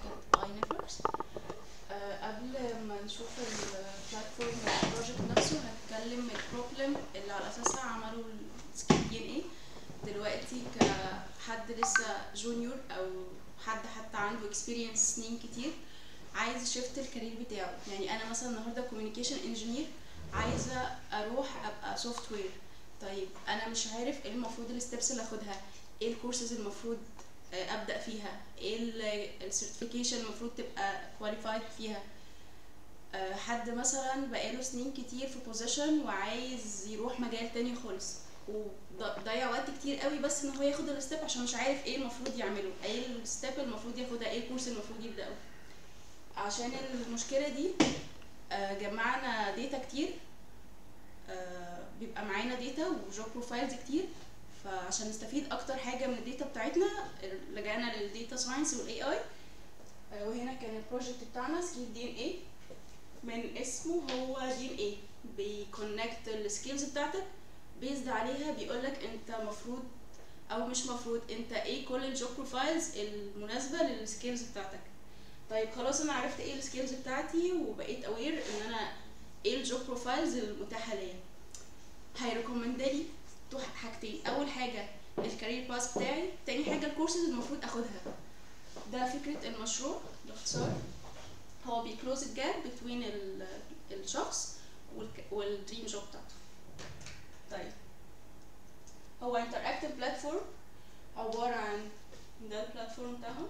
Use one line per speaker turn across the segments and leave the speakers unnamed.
شركة اي نتوركس قبل ما نشوف البلاتفورم البروجكت نفسه هنتكلم البروبلم اللي على اساسها عملوا السكيل دي ان ايه دلوقتي كحد لسه جونيور او حد حتى عنده اكسبيرينس سنين كتير عايز شفت الكارير بتاعه يعني انا مثلا النهارده كوميونيكيشن انجينير عايزه اروح ابقى سوفت وير طيب انا مش عارف ايه المفروض الستبس اللي اخدها ايه الكورسز المفروض آه، ابدا فيها ايه السيرتيفيكيشن المفروض تبقى كواليفايد فيها آه، حد مثلا بقاله سنين كتير في بوزيشن وعايز يروح مجال تاني خالص وضيع وقت كتير قوي بس ان هو ياخد الستيب عشان مش عارف ايه المفروض يعمله ايه الستيب المفروض ياخدها ايه الكورس المفروض يبداه عشان المشكله دي آه، جمعنا داتا كتير آه، بيبقى معانا داتا وجوب بروفايلز كتير فعشان نستفيد اكتر حاجه من الداتا بتاعتنا لجأنا للداتا ساينس والاي اي وهنا كان البروجكت بتاعنا سكيل دي ان اي من اسمه هو دي ان اي بيكونكت السكيلز بتاعتك بيزد عليها بيقولك انت مفروض او مش مفروض انت ايه كل الجوب بروفايلز المناسبه للسكيلز بتاعتك طيب خلاص انا عرفت ايه السكيلز بتاعتي وبقيت اوير ان انا ايه الجوب بروفايلز المتاحه ليا هيريكومند لي تو حاجتين اول حاجه الكارير باس بتاعي تاني حاجه الكورسز المفروض اخدها ده فكره المشروع باختصار هو بيكلوز الجاب بين الشخص والدريم جوب بتاعته طيب هو انتراكتيف بلاتفورم عباره عن ده البلاتفورم بتاعهم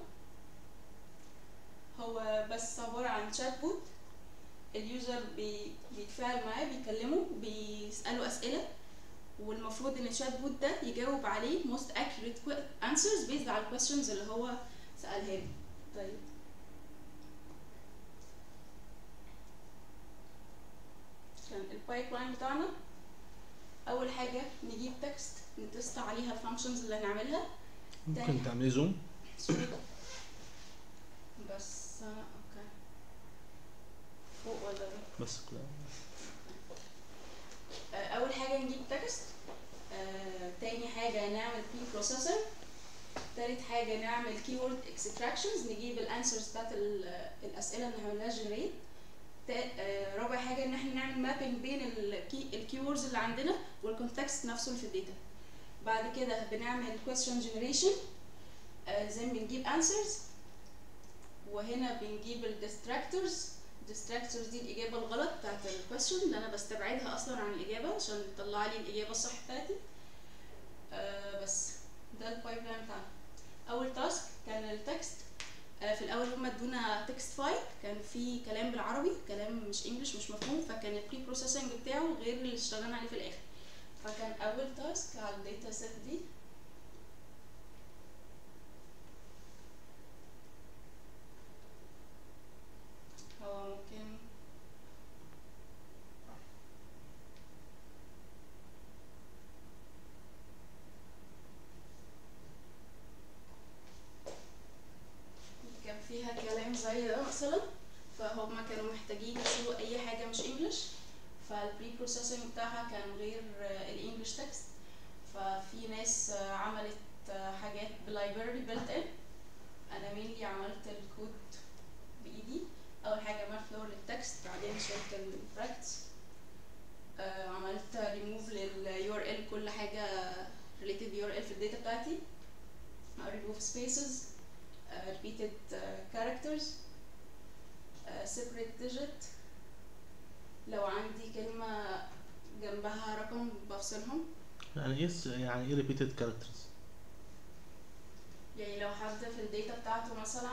هو بس عباره عن شات بوت اليوزر بي بيتفاعل معاه بيكلمه بيساله اسئله والمفروض ان الشات بوت ده يجاوب عليه most accurate que- answers based على الكويستشنز اللي هو سألها له طيب كان البايب لاين بتاعنا اول حاجه نجيب تكست نتست عليها الفانكشنز اللي هنعملها
ممكن تعملي زوم
بس آه، اوكي فوق ولا ده
بس كده
آه، اول حاجه نجيب تكست آه، تاني حاجه نعمل بري بروسيسور تالت حاجه نعمل كيورد اكستراكشنز نجيب الانسرز بتاعت ال- الاسئله اللي هنعملها جنريت رابع حاجه ان احنا نعمل مابينج بين الكيوردز اللي عندنا والكونتكست نفسه اللي في الداتا بعد كده بنعمل question generation آه، زي ما بنجيب answers وهنا بنجيب الديستراكتورز الديستراكتورز دي الاجابه الغلط بتاعت الكويستشن اللي انا بستبعدها اصلا عن الاجابه عشان تطلع لي الاجابه الصح بتاعتي آه بس ده البايب لاين بتاعنا اول تاسك كان التكست آه في الاول هم ادونا تكست فايل كان في كلام بالعربي كلام مش انجلش مش مفهوم فكان البري بروسيسنج بتاعه غير اللي اشتغلنا عليه في الاخر فكان اول تاسك على الداتا سيت دي هو ممكن كان فيها كلام زي ده مثلا فهم كانوا محتاجين يشيلوا اي حاجه مش انجلش فالبري بروسيسنج بتاعها كان غير الانجلش تكست ففي ناس آه، عملت آه، حاجات بلايبرري بيلت ان انا مينلي عملت الكود بايدي اول حاجه عملت فلور للتكست بعدين شلت البراكتس عملت ريموف لليو ار ال كل حاجه ريليتد يو ار ال في الداتا بتاعتي ريموف سبيسز repeated uh, characters uh, separate digit لو عندي كلمة جنبها رقم بفصلهم
يعني ايه س- يعني ايه repeated characters
يعني لو حد في الداتا بتاعته مثلا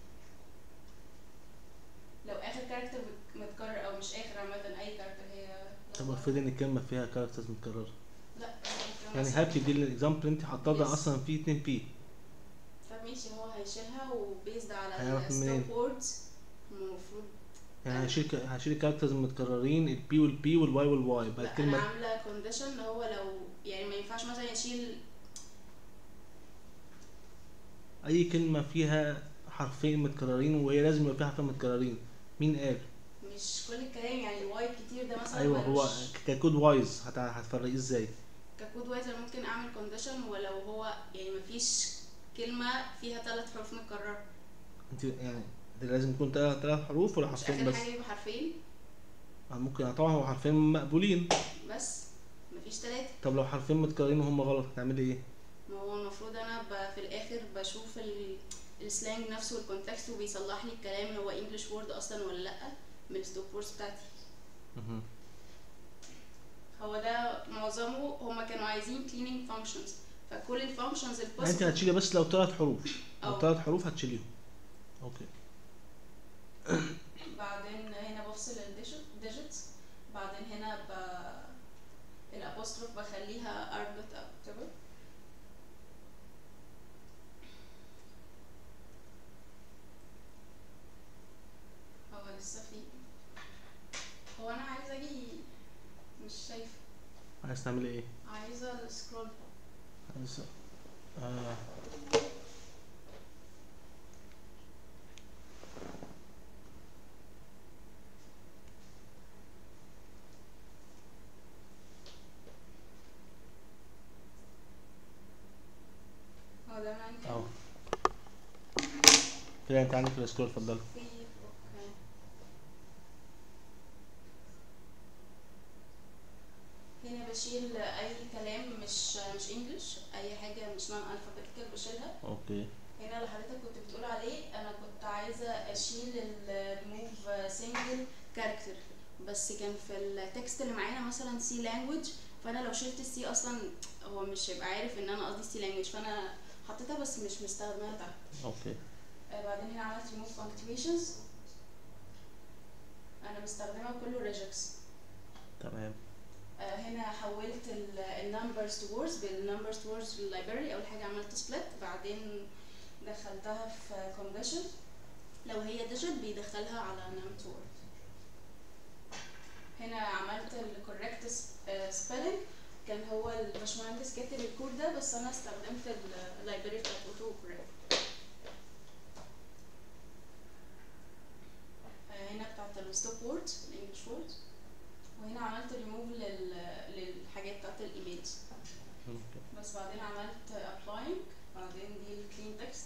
لو اخر كاركتر متكرر او مش اخر عامة اي كاركتر هي
طب افرض ان الكلمه فيها characters متكرره
لا
يعني
مثلاً-
هابي دي الاكزامبل انت حاطاه ده
Yes.
اصلا فيه 2 بي
فماشي هو هيشيلها وبيزد على
هيعرف منين؟
الستوب ووردز المفروض
يعني هشيل ك- هشيل الكاركترز المتكررين البي والبي والواي والواي بقى
لا انا
الكلمه
عامله كونديشن اللي هو لو يعني ما ينفعش مثلا يشيل
اي كلمه فيها حرفين متكررين وهي لازم يبقى فيها حرفين متكررين مين قال
مش كل الكلام يعني الواي كتير ده مثلا
ايوه هو
ملوش-
ك- ككود وايز هت- هتفرقيه ازاي
ككود وايز انا ممكن اعمل كونديشن ولو هو يعني مفيش كلمه فيها ثلاث حروف متكرره
انت يعني ده لازم يكون تلات تلات حروف ولا
مش
حرفين
اخر
بس
حاجه يبقى حرفين
آه، ممكن طبعا هو حرفين مقبولين
بس مفيش تلاته
طب لو حرفين متكررين وهم غلط هتعملي ايه
ما هو المفروض انا ب... في الاخر بشوف ال... السلانج نفسه والكونتكست وبيصلح لي الكلام هو انجلش وورد اصلا ولا لا من الستوب ووردز بتاعتي
مهم.
هو ده معظمه هما كانوا عايزين cleaning functions فكل الفانكشنز
يعني انت
البوسيبل
هتشيلي بس لو تلات حروف لو
اه.
تلات حروف هتشيليهم اوكي
بعدين هنا بفصل الديجيتس بعدين هنا ب الابوستروف بخليها اربت او whatever هو لسه في هو انا عايزه اجي مش شايفه
عايز تعملي ايه
عايزه السكرول
عايز آه.
هو ده من عندي
اهو كده انت عندك السكور اتفضل
في اوكي هنا بشيل اي كلام مش مش انجلش اي حاجه مش نون الفابيتيكال بشيلها
اوكي
هنا اللي حضرتك كنت بتقول عليه انا كنت عايزه اشيل الموف سنجل كاركتر بس كان في التكست اللي معانا مثلا سي لانجوج فانا لو شلت السي اصلا هو مش هيبقى عارف ان انا قصدي سي لانجوج فانا حطيتها بس مش مستخدماها تحت
اوكي
آه، بعدين هنا عملت remove punctuations انا مستخدمه كله ريجكس
تمام
هنا حولت النمبرز تو ووردز بالنمبرز تو ووردز في اللايبراري اول حاجه عملت سبليت بعدين دخلتها في كونديشن لو هي ديجيت بيدخلها على نم تو وورد هنا عملت الكوريكت سبيلنج كان هو الباشمهندس كاتب الكود ده بس انا استخدمت اللايبراري بتاعت اوتو كوريكت هنا بتاعت الستوب ووردز الانجلش ووردز وهنا عملت ريموف لل... للحاجات بتاعت الايميلز
اوكي
بس بعدين عملت ابلاينج بعدين دي الكلين تكست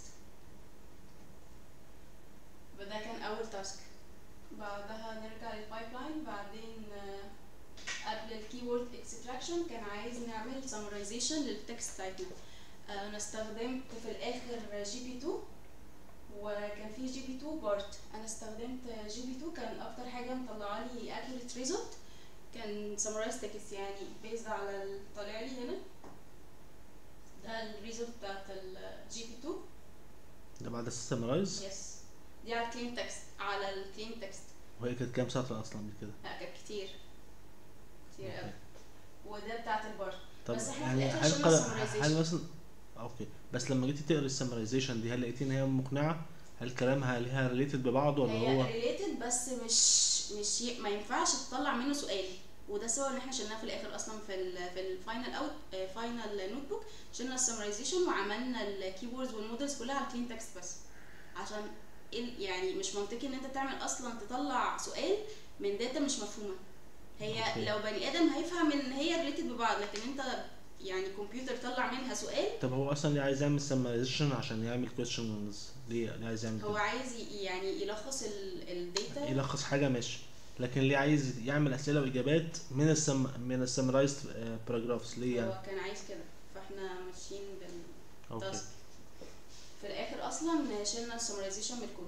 وده كان اول تاسك بعدها نرجع للبايبلاين بعدين آه، قبل الكيورد اكستراكشن كان عايز نعمل سمرايزيشن للتكست بتاعتنا آه، انا استخدمت في الاخر جي بي 2 وكان في جي بي 2 بارت انا استخدمت جي بي 2 كان اكتر حاجه مطلعه لي accurate result كان سمرايز تكست يعني بيزد على اللي طالع لي هنا ده الريزلت بتاعت الجي بي 2
ده بعد السيستم رايز
يس دي على الكلين تكست على الكلين تكست
وهي كانت كام سطر اصلا دي كده
لا كانت كتير كتير قوي
أوكي.
وده بتاعت البارت
طب
بس إحنا في
يعني
الآخر
هل
شلنا
قل...
summarization.
هل مثلا اوكي بس لما جيتي تقري السمرايزيشن دي هل لقيتي ان هي مقنعه هل كلامها ليها ريليتد ببعض ولا
هي
هو
ريليتد بس مش مش ي... ما ينفعش تطلع منه سؤال وده سبب ان احنا شلناه في الاخر اصلا في ال في الفاينل اوت فاينل نوت بوك شلنا السمرايزيشن وعملنا الكيبوردز والمودلز كلها على الكلين تكست بس عشان ال- يعني مش منطقي ان انت تعمل اصلا تطلع سؤال من داتا مش مفهومه هي
أوكي.
لو بني ادم هيفهم ان هي ريليتد ببعض لكن انت يعني كمبيوتر طلع منها سؤال
طب هو اصلا ليه عايز يعمل سمرايزيشن عشان يعمل كويشنز ليه ليه عايز يعمل
هو
كده
عايز ي- يعني يلخص ال- الداتا
يلخص حاجه ماشي لكن ليه عايز يعمل اسئله واجابات من السم من السمرايزد باراجرافز ليه يعني
هو كان عايز كده فاحنا ماشيين بال
اوكي
تاسك في الاخر اصلا شلنا السمرايزيشن من الكود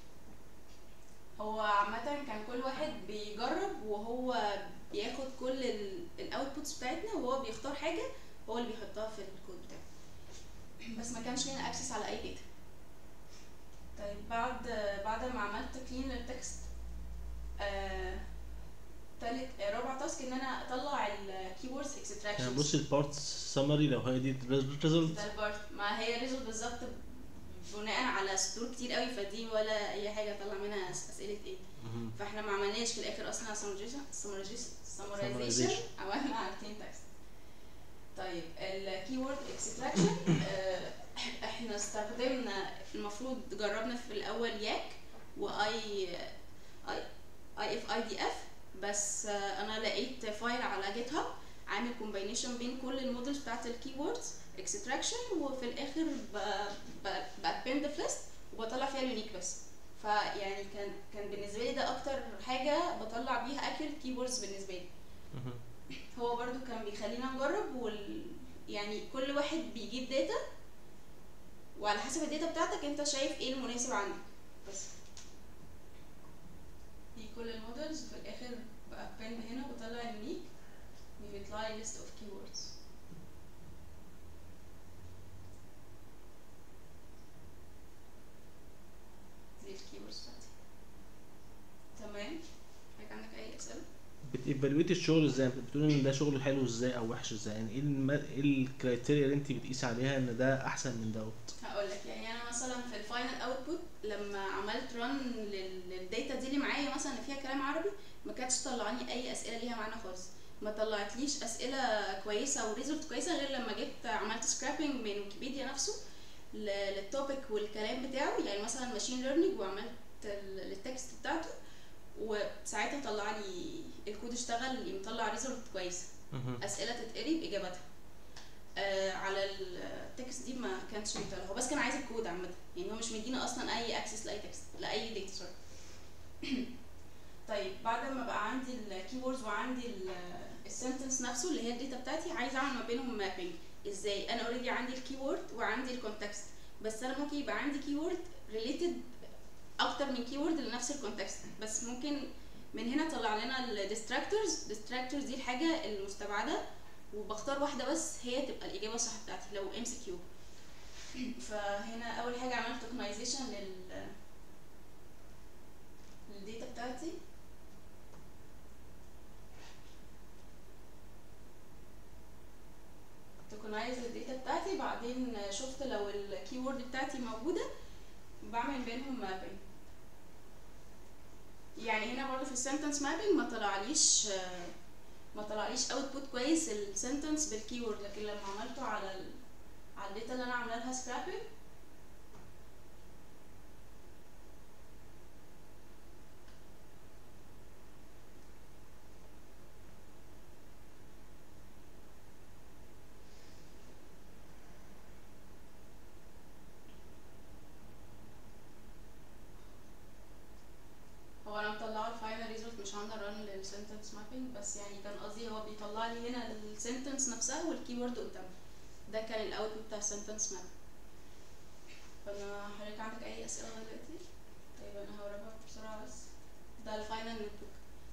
هو عامة كان كل واحد بيجرب وهو بياخد كل الاوتبوتس بتاعتنا وهو بيختار حاجة هو اللي بيحطها في الكود بتاعه بس ما كانش لينا اكسس على اي داتا طيب بعد بعد ما عملت كلين للتكست آه تالت آه رابع تاسك ان انا اطلع الكيوردز
يعني
اكستراكشن
بصي البارت سمري لو هي دي الريزلت
ده البارت ما هي ريزولت بالظبط بناء على سطور كتير قوي فدي ولا اي حاجه اطلع منها أس- اسئله ايه فاحنا ما عملناش في الاخر اصلا سمرايزيشن
Summarization.
عملنا على الكلين تكست طيب الكي وورد اكستراكشن احنا استخدمنا المفروض جربنا في الاول ياك واي اي اي اف اي دي اف بس آه، انا لقيت فايل على جيت هاب عامل كومباينيشن بين كل المودلز بتاعت الكي ووردز اكستراكشن وفي الاخر بقت بند في ليست وبطلع فيها اليونيك بس فيعني كان كان بالنسبه لي ده اكتر حاجه بطلع بيها accurate keywords بالنسبه لي
مهم.
هو برضو كان بيخلينا نجرب وال... يعني كل واحد بيجيب داتا وعلى حسب الداتا بتاعتك انت شايف ايه المناسب عندك بس دي كل المودلز في الاخر بأبند هنا وبطلع اليونيك بيطلع لي list of keywords دي الكيوردز بتاعتي تمام حضرتك عندك اي اسئله
بتيفالويت الشغل ازاي بتقول ان ده شغل حلو ازاي او وحش ازاي يعني ايه الم... ايه الكرايتيريا اللي انت بتقيسي عليها ان ده احسن من دوت
هقول لك يعني انا مثلا في الفاينل اوتبوت لما عملت ران للداتا دي اللي معايا مثلا اللي فيها كلام عربي ما كانتش طلعني اي اسئله ليها معنى خالص ما طلعتليش اسئله كويسه وريزلت كويسه غير لما جيت عملت سكرابنج من ويكيبيديا نفسه ل- للتوبيك والكلام بتاعه يعني مثلا ماشين ليرنينج وعملت ال- التكست بتاعته وساعتها طلع لي الكود اشتغل مطلع ريزلت كويسه
مهم.
اسئله تتقري باجابتها آه على التكست دي ما كانش بيطلع هو بس كان عايز الكود عامه يعني هو مش مدينا اصلا اي اكسس لاي تكست لاي داتا سوري طيب بعد ما بقى عندي الكيوردز وعندي السنتنس نفسه اللي هي الداتا بتاعتي عايز اعمل ما بينهم مابينج ازاي انا اوريدي عندي الكيورد وعندي الكونتكست بس انا ممكن يبقى عندي كيورد ريليتد اكتر من كيورد لنفس الكونتكست بس ممكن من هنا طلع لنا الديستراكتورز ديستراكتورز دي الحاجه المستبعده وبختار واحده بس هي تبقى الاجابه الصح بتاعتي لو ام سي كيو فهنا اول حاجه عملت توكنايزيشن لل للداتا بتاعتي توكنايز الداتا بتاعتي بعدين شفت لو الكيورد بتاعتي موجوده بعمل بينهم مابينج يعني هنا برضه في السنتنس مابينج ما طلعليش ما طلعليش اوتبوت كويس السنتنس بالكيورد لكن لما عملته على ال... على الداتا اللي انا عامله لها سكرابنج هو انا مطلعه الفاينل ريزلت مش عامله ران للسنتنس مابينج بس يعني كان قصدي هو بيطلع لي هنا السنتنس نفسها والكيورد قدامها ده كان الاوتبوت بتاع السنتنس ماب فانا حضرتك عندك اي اسئله لغايه دلوقتي طيب انا هوريها بسرعه بس ده الفاينل نوت بوك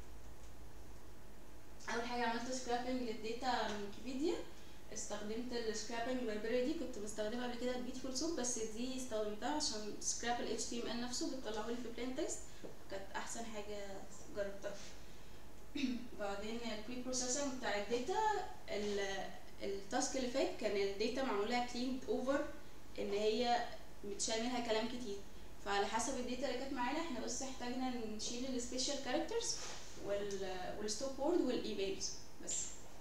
اول حاجه عملت سكرابنج للداتا من ويكيبيديا استخدمت السكرابنج لايبراري دي كنت بستخدمها قبل كده البيوتيفول سوب بس دي استخدمتها عشان سكراب ال HTML نفسه بتطلعه لي في بلين تكست كانت احسن حاجه جربتها بعدين البري بروسيسنج بتاع الداتا ال- التاسك اللي فات كان الداتا معموله كلين اوفر ان هي متشال منها كلام كتير فعلى حسب الداتا اللي كانت معانا احنا بس احتاجنا نشيل السبيشال كاركترز والستوب وورد والايميلز بس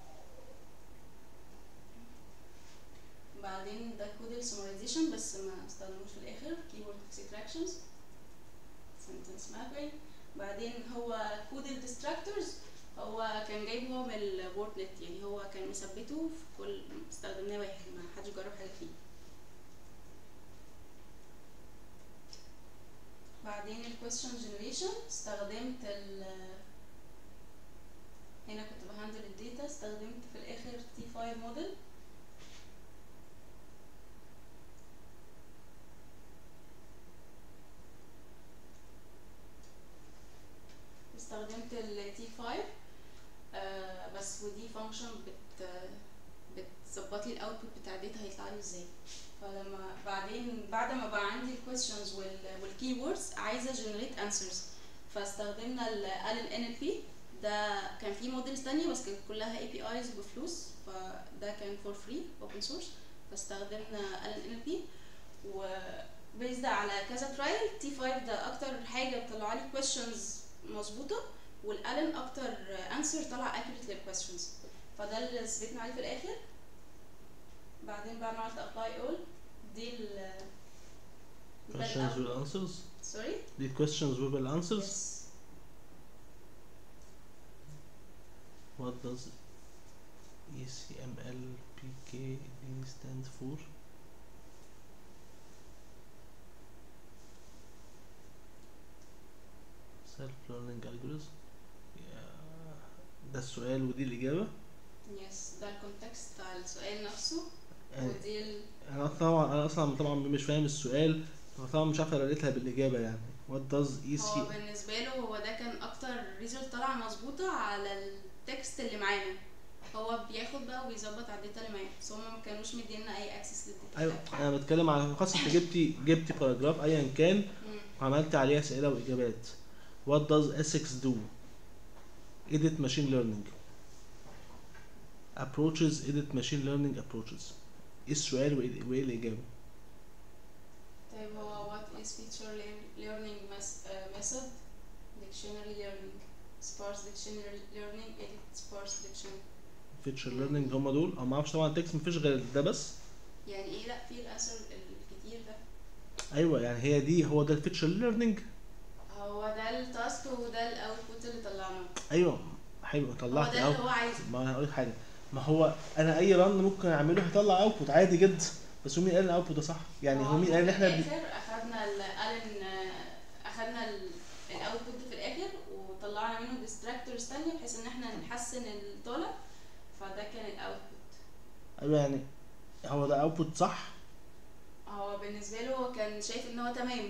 بعدين ده كود السمرايزيشن بس ما استخدموش في الاخر كيورد اكستراكشنز سنتنس مابينج بعدين هو كود الديستراكتورز هو كان جايبه من الوردلت يعني هو كان مثبته في كل استخدمناه واحد ما حدش جرب حاجه فيه بعدين الكويستشن جنريشن استخدمت ال هنا كنت بهندل الداتا استخدمت في الاخر تي 5 موديل استخدمت ال T5 آه بس ودي فانكشن بت بتظبط لي الاوتبوت بتاع الداتا هيطلع لي ازاي فلما بعدين بعد ما بقى عندي الكويستشنز والكي ووردز عايزه جنريت انسرز فاستخدمنا ال NLP ده كان في موديلز تانية بس كانت كلها اي بي ايز بفلوس فده كان فور فري اوبن سورس فاستخدمنا NLP و بيزد على كذا ترايل تي 5 ده اكتر حاجه بتطلع لي كويستشنز مظبوطه والالن اكتر انسر طلع اكيوريت للكويستشنز فده اللي ثبتنا عليه في الاخر بعدين بعد ما عملت ابلاي اول دي ال
questions with answers
سوري
دي questions with the answers
yes.
what does ECML PKD stand for سيلف ليرنينج الجوريزم ده السؤال ودي الاجابه
يس ده الكونتكست بتاع السؤال نفسه
يعني
ودي ال...
انا طبعا انا اصلا طبعا مش فاهم السؤال فطبعا مش عارف اريتها بالاجابه يعني what does
هو
EC
بالنسبة له هو ده كان أكتر ريزلت طلع مظبوطة على التكست اللي معانا هو بياخد بقى وبيظبط على الداتا اللي معاه بس هما ما كانوش مدينا أي أكسس للداتا
ايوه
بتاعتنا.
انا بتكلم على خاصة انت جبتي جبتي باراجراف ايا كان
مم.
وعملت عليه اسئله واجابات what does Essex do edit machine learning approaches edit machine learning approaches ايه السؤال وايه وإيه الاجابه
طيب هو what is feature lear- learning mes- uh, method dictionary learning sparse dictionary learning edit sparse dictionary
feature learning هم دول او ما اعرفش طبعا التكست مفيش غير ده بس
يعني ايه لا في الأثر الكتير ده
ايوه يعني هي دي هو ده الفيتشر ليرنينج
هو ده التاسك وده الاوتبوت اللي طلعناه
ايوه حلو
هو
طلعت
ده اللي هو عايزه
ما انا هقول لك حاجه ما هو انا اي رن ممكن اعمله هيطلع اوتبوت عادي جدا بس هو مين قال الاوتبوت ده صح يعني هو مين قال ان احنا
في
بن-
الاخر اخدنا ال قال ان اخدنا الاوتبوت ده في الاخر وطلعنا منه ديستراكتورز تانية بحيث ان احنا نحسن الطالب فده كان الاوتبوت
ايوه يعني هو ده اوتبوت صح
هو بالنسبه له هو كان شايف ان هو تمام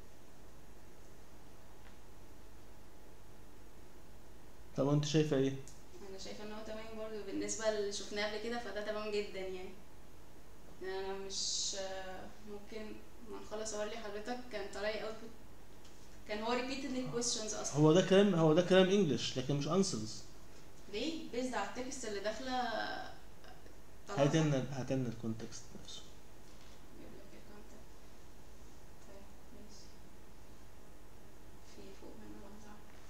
طب وانت شايفه ايه
انا شايفه ان هو تمام برضه بالنسبه اللي شفناه قبل كده فده تمام جدا يعني انا مش ممكن ما نخلص اوري حضرتك كان طالع اوتبوت كان هو repeated questions اصلا
هو ده كلام هو ده كلام انجلش لكن مش انسرز
ليه بيزد على التكست اللي داخله طلعها.
هات لنا هات لنا الكونتكست نفسه
أجيب لك الكونتاكت. طيب ماشي في فوق هنا وزع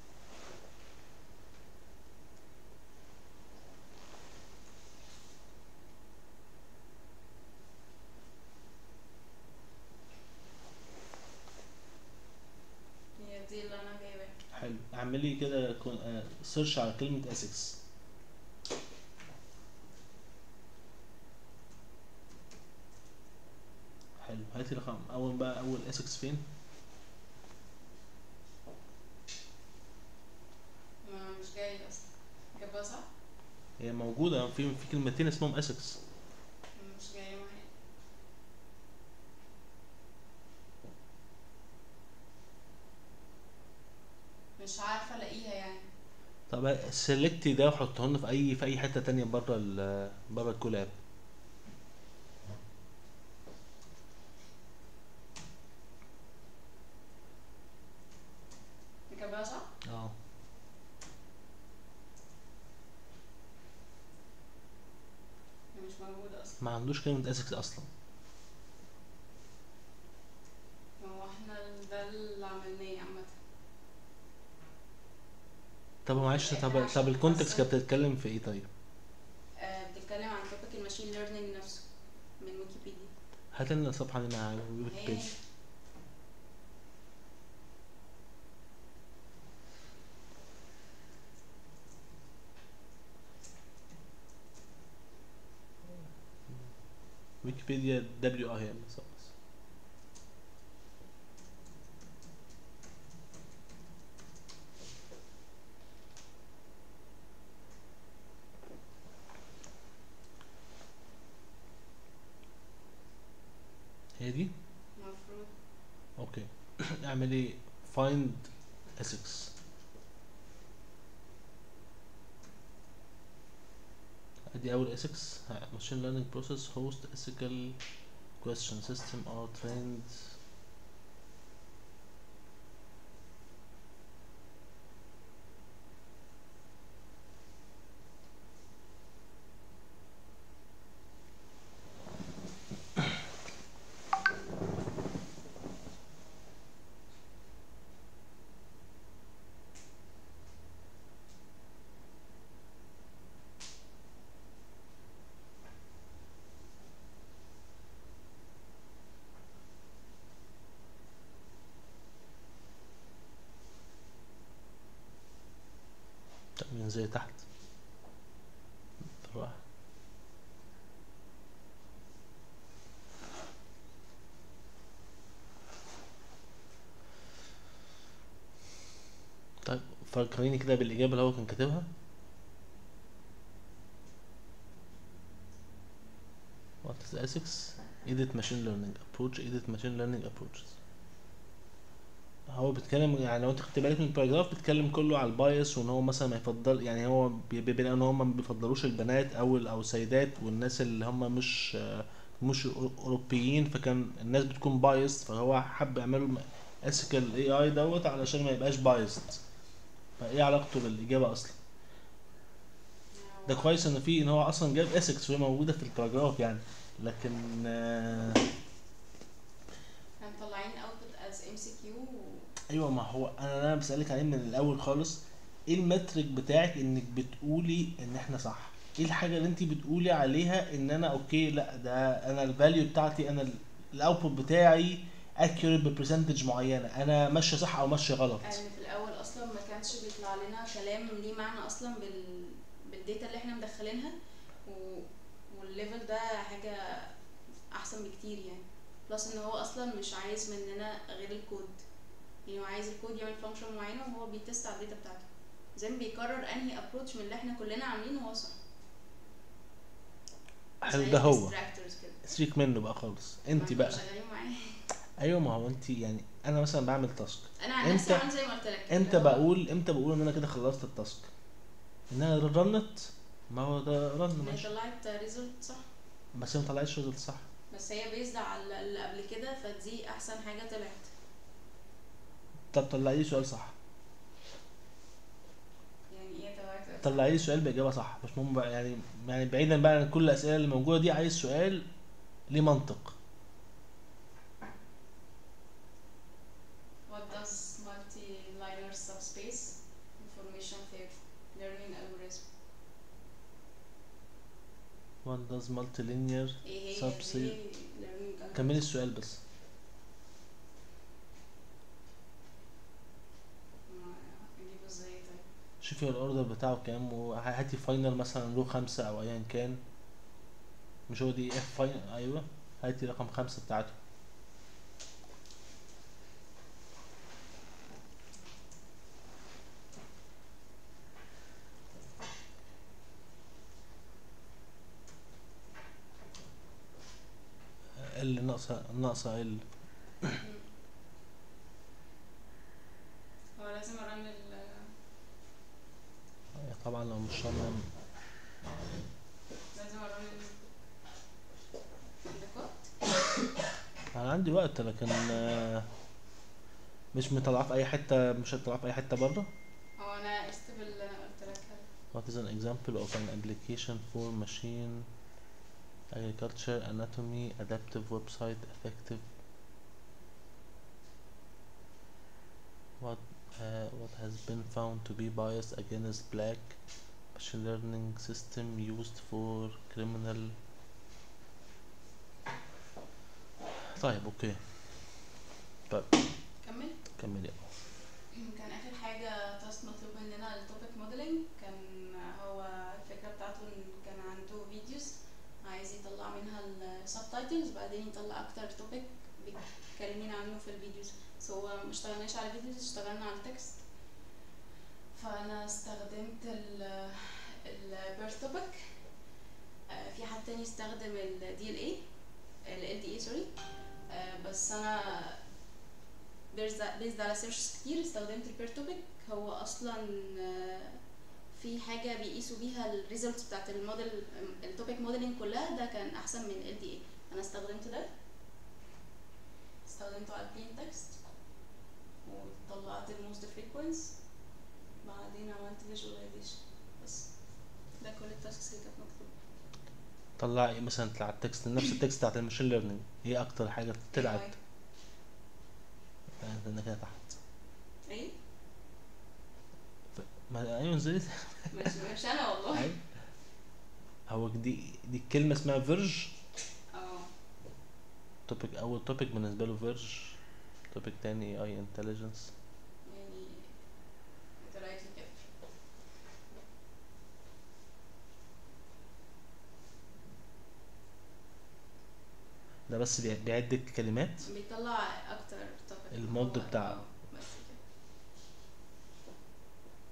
هي دي اللي انا جايباها
حلو اعملي كده سيرش على كلمه اسكس حلو هاتي رقم اول بقى اول اسكس فين
ما مش جاي اصلا جابها صح
هي موجوده في في كلمتين اسمهم اسكس
مش جايه معايا مش عارفه الاقيها يعني
طب سيلكتي ده وحطه لنا في اي في اي حته تانية بره ال بره الكولاب
جابها صح
اه
هي مش موجوده اصلا
ما عندوش كلمه اسكس اصلا
هو احنا ده اللي عملناه عامه
طب معلش طب طب الكونتكست كانت بتتكلم في ايه طيب
آه بتتكلم عن توبيك الماشين ليرنينج نفسه من ويكيبيديا
هات لنا الصفحه اللي مع الويب
هي
بيج ويكيبيديا دبليو اه هي بس بس. هي دي
المفروض
اوكي اعملي find Essex ادي اول Essex ها، machine learning process host ethical question system are trained طب ينزل تحت طبعا فكريني كده بالاجابه اللي هو كان كاتبها What is ethics? Edit machine learning approach edit machine learning approaches هو بيتكلم يعني لو انت خدت بالك من الباراجراف بيتكلم كله على البايس وان هو مثلا ما يفضل يعني هو بي- بيبين ان هم ما بيفضلوش البنات او ال- او السيدات والناس اللي هم مش آه، مش أورو- اوروبيين فكان الناس بتكون بايست فهو حب يعملوا اسكال اي اي دوت علشان ما يبقاش بايست فايه علاقته بالاجابه اصلا ده كويس ان في ان هو اصلا جاب اسكس وهي موجوده في الباراجراف يعني لكن آه،
كان طالعين output as MCQ و...
ايوه ما هو انا انا بسالك عليه من الاول خالص ايه المترك بتاعك انك بتقولي ان احنا صح ايه الحاجه اللي انت بتقولي عليها ان انا اوكي لا ده انا الفاليو بتاعتي انا الاوتبوت بتاعي اكيوريت ببرسنتج معينه انا ماشيه صح او ماشيه غلط
ان في الاول اصلا ما كانش بيطلع لنا كلام ليه معنى اصلا بال بالداتا اللي احنا مدخلينها و... والليفل ده حاجه احسن بكتير يعني بلس ان هو اصلا مش عايز مننا غير الكود يعني هو عايز الكود يعمل فانكشن معينه وهو بيتست على الداتا بتاعته زي ما بيكرر انهي ابروتش من اللي احنا كلنا عاملينه هو صح
حلو
زي
ده هو
distractors كده
سيبك منه بقى خالص
ما
انت
احنا
بقى
شغالين معاه
ايوه ما هو انت يعني انا مثلا بعمل تاسك
انا عن نفسي
امتى-
عامل زي ما قلت لك
امتى
اللي هو
بقول امتى بقول ان انا كده خلصت التاسك ان انا رنت ما هو ده رن
إن هي
ماشي
طلعت ريزلت صح
بس هي ما طلعتش ريزلت صح
بس هي بيزد على اللي قبل كده فدي احسن حاجه طلعت
طب طلعي لي سؤال صح
يعني ايه طلعت
طلعي لي سؤال باجابه صح مش مهم بقى يعني يعني بعيدا بقى عن كل الاسئله اللي موجوده دي عايز سؤال ليه منطق
What does multi-liner subspace information theory learning algorithm
what does multilinear
ايه هي
Subspace.
دي learning algorithm
كملي السؤال بس
ما اجيبه ازاي طيب
شوفي الاوردر بتاعه كام وهاتي فاينل مثلا له خمسة او ايا كان مش هو دي اف فاينل ايوه هاتي رقم خمسة بتاعته اللي ناقصة ناقصة ال
هو لازم ارن ال
طبعا لو مش رقم
لازم ارن ال الريكورد
انا عندي وقت لكن آه، مش مطلعاه في اي حته مش هتطلعاه في اي حته بره
هو انا قست باللي انا قلت لك عليه.
What is an example of an application for machine agriculture anatomy adaptive website effective what uh, what has been found to be biased against black machine learning system used for criminal طيب اوكي طيب
كمل
كملي
كان اخر حاجه تاسك مطلوب مننا التوبيك موديلنج كان هو الفكره بتاعته ان كان عنده فيديوز عايز يطلع منها السبتايتلز بعدين يطلع اكتر توبيك بيتكلمين عنه في الفيديوز بس هو ما اشتغلناش على فيديوز اشتغلنا على التكست فانا استخدمت ال البيرث توبيك في حد تاني استخدم ال DLA ال LDA سوري بس انا بيزد على سيرش كتير استخدمت البير توبيك هو اصلا آه، في حاجه بيقيسوا بيها الريزلتس بتاعت الموديل التوبيك موديلنج كلها ده كان احسن من ال دي اي انا استخدمت ده استخدمته على البلين تكست وطلعت الموست فريكونس بعدين عملت فيجواليزيشن بس ده كل التاسكس اللي كانت مطلوبه
طلعي مثلا طلع التكست نفس التكست بتاعت المشين ليرنينج ايه اكتر حاجه طلعت انا كده تحت
ايه
ما ايوه نزلت
مش مش انا والله
أيوة. هو دي دي الكلمه اسمها فيرج
اه
توبيك اول توبيك بالنسبه له فيرج توبيك تاني اي انتليجنس
يعني طلعت لي كده
ده بس بيع- بيعد الكلمات
بيطلع اكتر topic
المود
هو-
بتاعه.
آه، بس كده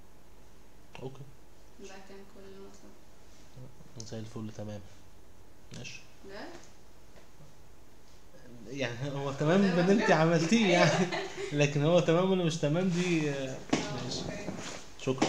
اوكي
ده كان كل المطلب
زي الفل تمام ماشي
ده
يعني هو تمام بان انت عملتيه يعني لكن هو تمام ولا مش تمام دي آه، ماشي شكرا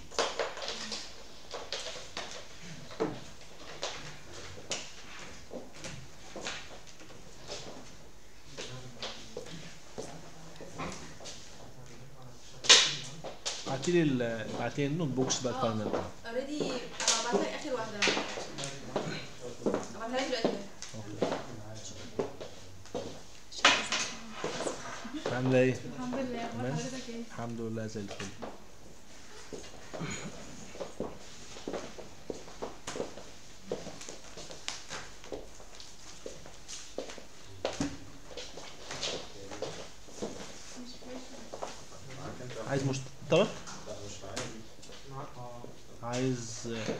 بعتيلي ال بعتيلي النوت بوكس بقى الفاينل
اوريدي انا بعتها لك اخر واحده بعتها لك دلوقتي
اوكي
شكراً.
عامله ايه؟
الحمد لله اخبار
تمام.
حضرتك ايه
الحمد لله زي الفل عايز مشترك عايز آه،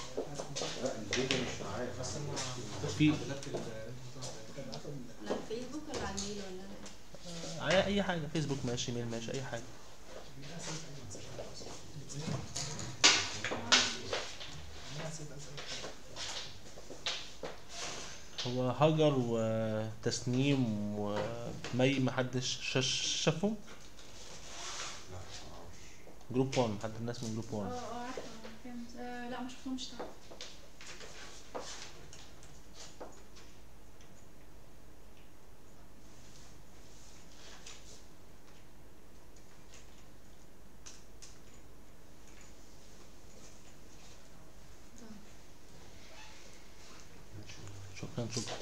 في
على الفيسبوك ولا على الميل ولا
آه، على اي حاجه فيسبوك ماشي ميل ماشي اي حاجه هو هاجر وتسنيم ومي محدش شاش- شافهم جروب 1 حد الناس من جروب
اه
1
اه عارفه فهمت آه، لا ما شفتهمش طبعا
شكرا شكرا